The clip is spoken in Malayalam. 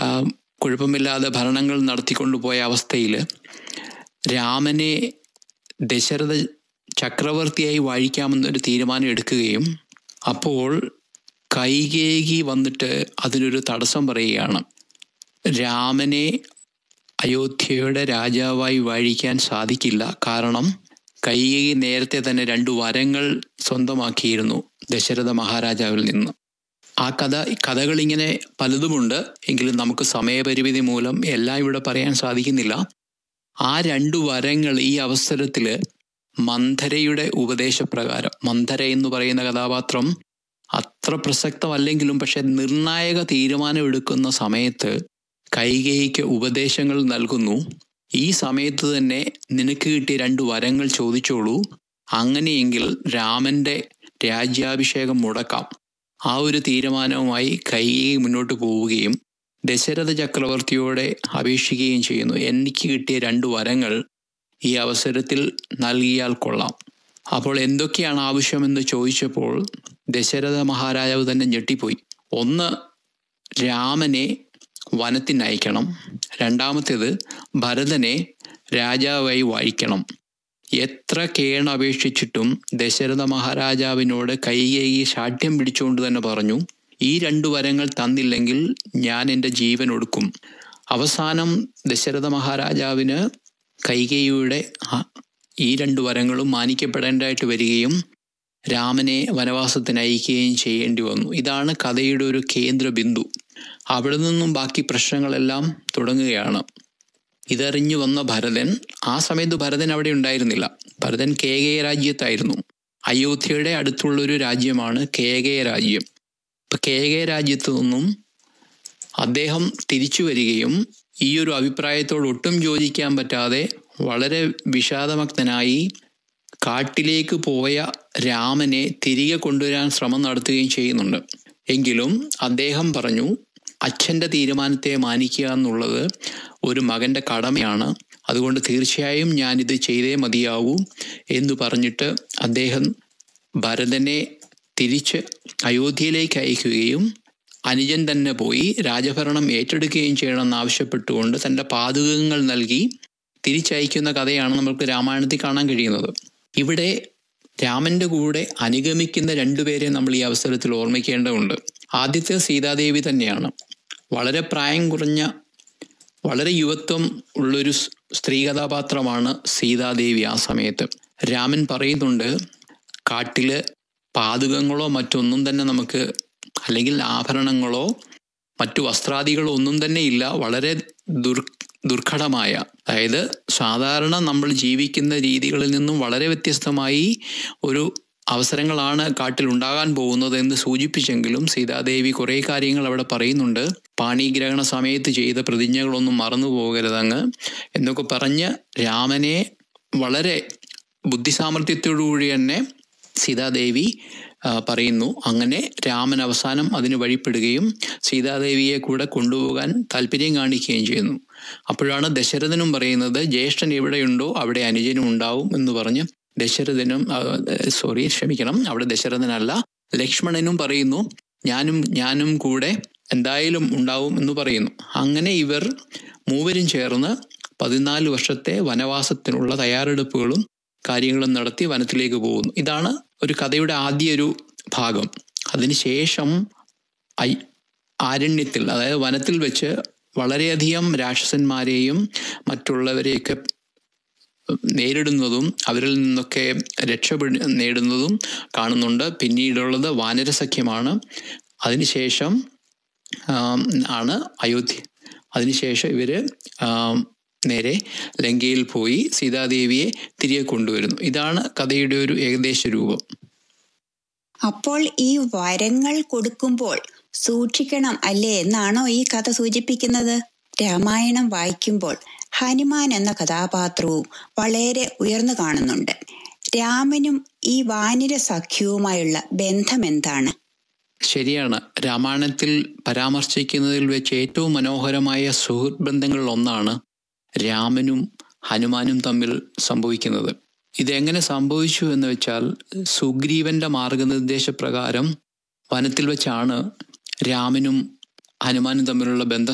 ആ, കുഴപ്പമില്ലാതെ ഭരണങ്ങൾ നടത്തിക്കൊണ്ടുപോയ അവസ്ഥയിൽ രാമനെ ദശരഥ ചക്രവർത്തിയായി വാഴിക്കാമെന്നൊരു തീരുമാനം എടുക്കുകയും അപ്പോൾ കൈകേകി വന്നിട്ട് അതിനൊരു തടസ്സം പറയുകയാണ് രാമനെ അയോധ്യയുടെ രാജാവായി വാഴിക്കാൻ സാധിക്കില്ല കാരണം കൈകേകി നേരത്തെ തന്നെ രണ്ടു വരങ്ങൾ സ്വന്തമാക്കിയിരുന്നു ദശരഥ മഹാരാജാവിൽ നിന്ന് ആ കഥ കഥകൾ ഇങ്ങനെ പലതുമുണ്ട് എങ്കിലും നമുക്ക് സമയപരിമിതി മൂലം എല്ലാം ഇവിടെ പറയാൻ സാധിക്കുന്നില്ല ആ രണ്ടു വരങ്ങൾ ഈ അവസരത്തിൽ മന്ധരയുടെ ഉപദേശപ്രകാരം മന്ധര എന്ന് പറയുന്ന കഥാപാത്രം അത്ര പ്രസക്തമല്ലെങ്കിലും പക്ഷെ നിർണായക തീരുമാനം എടുക്കുന്ന സമയത്ത് കൈകേയിക്ക് ഉപദേശങ്ങൾ നൽകുന്നു ഈ സമയത്ത് തന്നെ നിനക്ക് കിട്ടിയ രണ്ട് വരങ്ങൾ ചോദിച്ചോളൂ അങ്ങനെയെങ്കിൽ രാമന്റെ രാജ്യാഭിഷേകം മുടക്കാം ആ ഒരു തീരുമാനവുമായി കൈകേയി മുന്നോട്ട് പോവുകയും ദശരഥ ചക്രവർത്തിയോടെ അപേക്ഷിക്കുകയും ചെയ്യുന്നു എനിക്ക് കിട്ടിയ രണ്ട് വരങ്ങൾ ഈ അവസരത്തിൽ നൽകിയാൽ കൊള്ളാം അപ്പോൾ എന്തൊക്കെയാണ് ആവശ്യമെന്ന് ചോദിച്ചപ്പോൾ ദശരഥ മഹാരാജാവ് തന്നെ ഞെട്ടിപ്പോയി ഒന്ന് രാമനെ വനത്തിനയക്കണം രണ്ടാമത്തേത് ഭരതനെ രാജാവായി വാഴിക്കണം എത്ര കേണപേക്ഷിച്ചിട്ടും ദശരഥ മഹാരാജാവിനോട് കൈകേയി ശാഠ്യം പിടിച്ചുകൊണ്ട് തന്നെ പറഞ്ഞു ഈ രണ്ടു വരങ്ങൾ തന്നില്ലെങ്കിൽ ഞാൻ എൻ്റെ ജീവൻ ഒടുക്കും അവസാനം ദശരഥ മഹാരാജാവിന് കൈകേയിയുടെ ആ ഈ രണ്ടു വരങ്ങളും മാനിക്കപ്പെടേണ്ടതായിട്ട് വരികയും രാമനെ വനവാസത്തിന് അയക്കുകയും ചെയ്യേണ്ടി വന്നു ഇതാണ് കഥയുടെ ഒരു കേന്ദ്ര ബിന്ദു അവിടെ നിന്നും ബാക്കി പ്രശ്നങ്ങളെല്ലാം തുടങ്ങുകയാണ് ഇതറിഞ്ഞു വന്ന ഭരതൻ ആ സമയത്ത് ഭരതൻ അവിടെ ഉണ്ടായിരുന്നില്ല ഭരതൻ കേകയ രാജ്യത്തായിരുന്നു അയോധ്യയുടെ അടുത്തുള്ളൊരു രാജ്യമാണ് കേകയ രാജ്യം ഇപ്പൊ കേകയ രാജ്യത്തു നിന്നും അദ്ദേഹം തിരിച്ചു വരികയും ഈ ഒരു അഭിപ്രായത്തോട് ഒട്ടും യോജിക്കാൻ പറ്റാതെ വളരെ വിഷാദമഗ്നനായി കാട്ടിലേക്ക് പോയ രാമനെ തിരികെ കൊണ്ടുവരാൻ ശ്രമം നടത്തുകയും ചെയ്യുന്നുണ്ട് എങ്കിലും അദ്ദേഹം പറഞ്ഞു അച്ഛൻ്റെ തീരുമാനത്തെ മാനിക്കുക എന്നുള്ളത് ഒരു മകൻ്റെ കടമയാണ് അതുകൊണ്ട് തീർച്ചയായും ഞാനിത് ചെയ്തേ മതിയാവൂ എന്ന് പറഞ്ഞിട്ട് അദ്ദേഹം ഭരതനെ തിരിച്ച് അയോധ്യയിലേക്ക് അയക്കുകയും അനുജൻ തന്നെ പോയി രാജഭരണം ഏറ്റെടുക്കുകയും ചെയ്യണമെന്ന് ആവശ്യപ്പെട്ടുകൊണ്ട് തൻ്റെ പാതകങ്ങൾ നൽകി തിരിച്ചയക്കുന്ന കഥയാണ് നമുക്ക് രാമായണത്തിൽ കാണാൻ കഴിയുന്നത് ഇവിടെ രാമന്റെ കൂടെ അനുഗമിക്കുന്ന രണ്ടുപേരെ നമ്മൾ ഈ അവസരത്തിൽ ഓർമ്മിക്കേണ്ടതുണ്ട് ആദ്യത്തെ സീതാദേവി തന്നെയാണ് വളരെ പ്രായം കുറഞ്ഞ വളരെ യുവത്വം ഉള്ളൊരു സ് സ്ത്രീ കഥാപാത്രമാണ് സീതാദേവി ആ സമയത്ത് രാമൻ പറയുന്നുണ്ട് കാട്ടില് പാതുകങ്ങളോ മറ്റൊന്നും തന്നെ നമുക്ക് അല്ലെങ്കിൽ ആഭരണങ്ങളോ മറ്റു വസ്ത്രാദികളോ ഒന്നും തന്നെ ഇല്ല വളരെ ദുർ ദുർഘടമായ അതായത് സാധാരണ നമ്മൾ ജീവിക്കുന്ന രീതികളിൽ നിന്നും വളരെ വ്യത്യസ്തമായി ഒരു അവസരങ്ങളാണ് കാട്ടിൽ ഉണ്ടാകാൻ പോകുന്നത് എന്ന് സൂചിപ്പിച്ചെങ്കിലും സീതാദേവി കുറേ കാര്യങ്ങൾ അവിടെ പറയുന്നുണ്ട് പാണിഗ്രഹണ സമയത്ത് ചെയ്ത പ്രതിജ്ഞകളൊന്നും മറന്നു പോകരുതങ്ങ് എന്നൊക്കെ പറഞ്ഞ് രാമനെ വളരെ ബുദ്ധിസാമർഥ്യത്തോടുകൂടി തന്നെ സീതാദേവി ആ, പറയുന്നു അങ്ങനെ രാമൻ അവസാനം അതിന് വഴിപ്പെടുകയും സീതാദേവിയെ കൂടെ കൊണ്ടുപോകാൻ താല്പര്യം കാണിക്കുകയും ചെയ്യുന്നു അപ്പോഴാണ് ദശരഥനും പറയുന്നത് ജ്യേഷ്ഠൻ എവിടെയുണ്ടോ അവിടെ അനുജനും ഉണ്ടാവും എന്ന് പറഞ്ഞ് ദശരഥനും സോറി ക്ഷമിക്കണം അവിടെ ദശരഥനല്ല ലക്ഷ്മണനും പറയുന്നു ഞാനും ഞാനും കൂടെ എന്തായാലും ഉണ്ടാവും എന്ന് പറയുന്നു അങ്ങനെ ഇവർ മൂവരും ചേർന്ന് പതിനാല് വർഷത്തെ വനവാസത്തിനുള്ള തയ്യാറെടുപ്പുകളും കാര്യങ്ങളും നടത്തി വനത്തിലേക്ക് പോകുന്നു ഇതാണ് ഒരു കഥയുടെ ആദ്യ ഒരു ഭാഗം അതിനുശേഷം ഐ ആരണ്യത്തിൽ അതായത് വനത്തിൽ വെച്ച് വളരെയധികം രാക്ഷസന്മാരെയും മറ്റുള്ളവരെയൊക്കെ നേരിടുന്നതും അവരിൽ നിന്നൊക്കെ രക്ഷപ്പെട് നേടുന്നതും കാണുന്നുണ്ട് പിന്നീടുള്ളത് വാനരസഖ്യമാണ് അതിനുശേഷം ആം, ആണ് അയോധ്യ അതിനുശേഷം ഇവര് ആം, നേരെ ലങ്കയിൽ പോയി സീതാദേവിയെ തിരികെ കൊണ്ടുവരുന്നു ഇതാണ് കഥയുടെ ഒരു ഏകദേശ രൂപം അപ്പോൾ ഈ വരങ്ങൾ കൊടുക്കുമ്പോൾ സൂക്ഷിക്കണം അല്ലേ എന്നാണോ ഈ കഥ സൂചിപ്പിക്കുന്നത് രാമായണം വായിക്കുമ്പോൾ ഹനുമാൻ എന്ന കഥാപാത്രവും വളരെ ഉയർന്നു കാണുന്നുണ്ട് രാമനും ഈ വാനര സഖ്യവുമായുള്ള ബന്ധം എന്താണ് ശരിയാണ് രാമായണത്തിൽ പരാമർശിക്കുന്നതിൽ വെച്ച് ഏറ്റവും മനോഹരമായ സുഹൃത്ത് ബന്ധങ്ങളിൽ ഒന്നാണ് രാമനും ഹനുമാനും തമ്മിൽ സംഭവിക്കുന്നത് ഇതെങ്ങനെ സംഭവിച്ചു എന്ന് വെച്ചാൽ സുഗ്രീവന്റെ മാർഗനിർദ്ദേശപ്രകാരം വനത്തിൽ വെച്ചാണ് രാമനും ഹനുമാനും തമ്മിലുള്ള ബന്ധം